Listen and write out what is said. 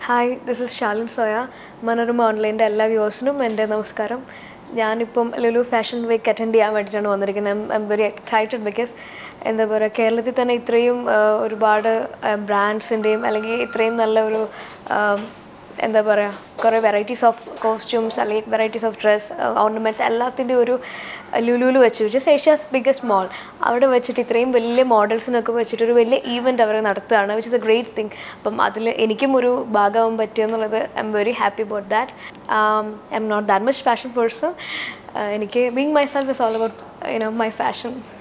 hi this is Shalin Zoya Manorama ഓൺലൈൻ്റെ എല്ലാ വ്യൂവേഴ്സിനും എൻ്റെ നമസ്കാരം ഞാനിപ്പം ലുലു ഫാഷൻ വീക്ക് അറ്റൻഡ് ചെയ്യാൻ വേണ്ടിയിട്ടാണ് വന്നിരിക്കുന്നത് I am very excited because എന്താ പറയുക കേരളത്തിൽ തന്നെ ഇത്രയും ആ, ഒരുപാട് ബ്രാൻഡ്സിൻ്റെയും അല്ലെങ്കിൽ ഇത്രയും നല്ല ഒരു ആ, എന്താ പറയുക കുറേ വെറൈറ്റീസ് ഓഫ് കോസ്റ്റ്യൂംസ് അല്ലെങ്കിൽ വെറൈറ്റീസ് ഓഫ് ഡ്രസ് ഓർണമെൻറ്റ്സ് എല്ലാത്തിൻ്റെ ഒരു ലുലുവിൽ വെച്ച് വിച്ച് ഏഷ്യാസ് ബിഗ്ഗസ്റ്റ് മോൾ അവിടെ വെച്ചിട്ട് ഇത്രയും വലിയ മോഡൽസിനൊക്കെ വെച്ചിട്ട് ഒരു വലിയ ഈവൻറ്റ് അവർ നടത്തുകയാണ് which is a great thing അപ്പം അതിൽ എനിക്കും ഒരു ഭാഗമാവാൻ പറ്റിയെന്നുള്ളത് I am very happy about that I am not that much fashion person എനിക്ക് being myself is all about you know my fashion